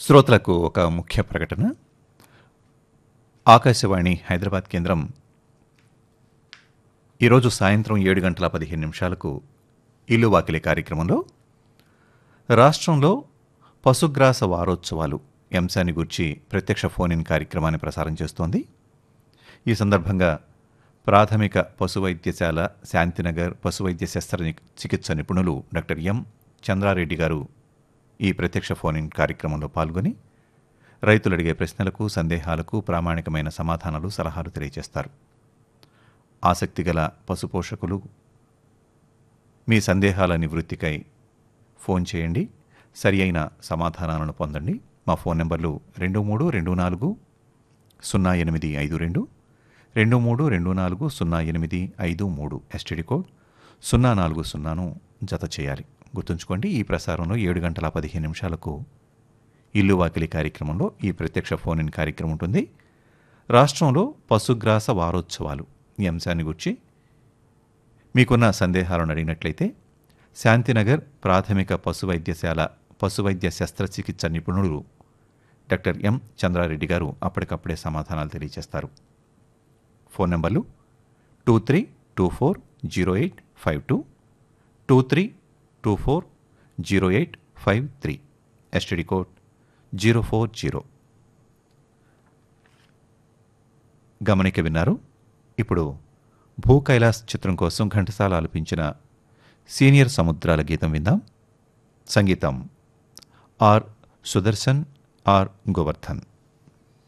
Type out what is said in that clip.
శ్రోతలకు ఒక ముఖ్య ప్రకటన ఆకాశవాణి హైదరాబాద్ కేంద్రం ఈరోజు సాయంత్రం ఏడు గంటల పదిహేను నిమిషాలకు ఇల్లు వాకిలి కార్యక్రమంలో రాష్ట్రంలో పశుగ్రాస వారోత్సవాలు ఈ అంశాన్ని గురించి ప్రత్యక్ష ఫోన్ ఇన్ కార్యక్రమాన్ని ప్రసారం చేస్తోంది ఈ సందర్భంగా ప్రాథమిక పశు వైద్యశాల శాంతినగర్ పశు వైద్య శస్త్ర ని- చికిత్స నిపుణులు డాక్టర్ ఎం చంద్రారెడ్డి గారు ఈ ప్రత్యక్ష ఫోన్ ఇన్ కార్యక్రమంలో పాల్గొని రైతులు అడిగే ప్రశ్నలకు సందేహాలకు ప్రామాణికమైన సమాధానాలు సలహాలు తెలియజేస్తారు ఆసక్తిగల పశు పోషకులు మీ సందేహాల నివృత్తికై ఫోన్ చేయండి సరి అయిన సమాధానాలను పొందండి మా ఫోన్ నెంబర్లు రెండు మూడు రెండు నాలుగు సున్నా ఎనిమిది ఐదు రెండు రెండు మూడు రెండు నాలుగు సున్నా ఎనిమిది ఐదు మూడు ఎస్టీడీ కోడ్ సున్నా నాలుగు సున్నాను జత చేయాలి గుర్తుంచుకోండి ఈ ప్రసారంలో ఏడు గంటల పదిహేను నిమిషాలకు ఇల్లు వాకిలి కార్యక్రమంలో ఈ ప్రత్యక్ష ఫోన్ ఇన్ కార్యక్రమం ఉంటుంది రాష్ట్రంలో పశుగ్రాస వారోత్సవాలు ఈ అంశాన్ని గురించి మీకున్న సందేహాలను అడిగినట్లయితే శాంతినగర్ ప్రాథమిక పశు వైద్యశాల పశు వైద్య శస్త్రచికిత్స నిపుణులు డాక్టర్ ఎం చంద్రారెడ్డి గారు అప్పటికప్పుడే సమాధానాలు తెలియజేస్తారు ఫోన్ నంబర్లు two three two four zero eight five two two three two four zero eight five three STD code zero four zero గమనిక విన్నారు ఇప్పుడు భూ కైలాస్ చిత్రం కోసం ఘంటసాల ఆలపించిన సీనియర్ సముద్రాల గీతం విందాం సంగీతం ఆర్ సుదర్శన్ ఆర్ గోవర్ధన్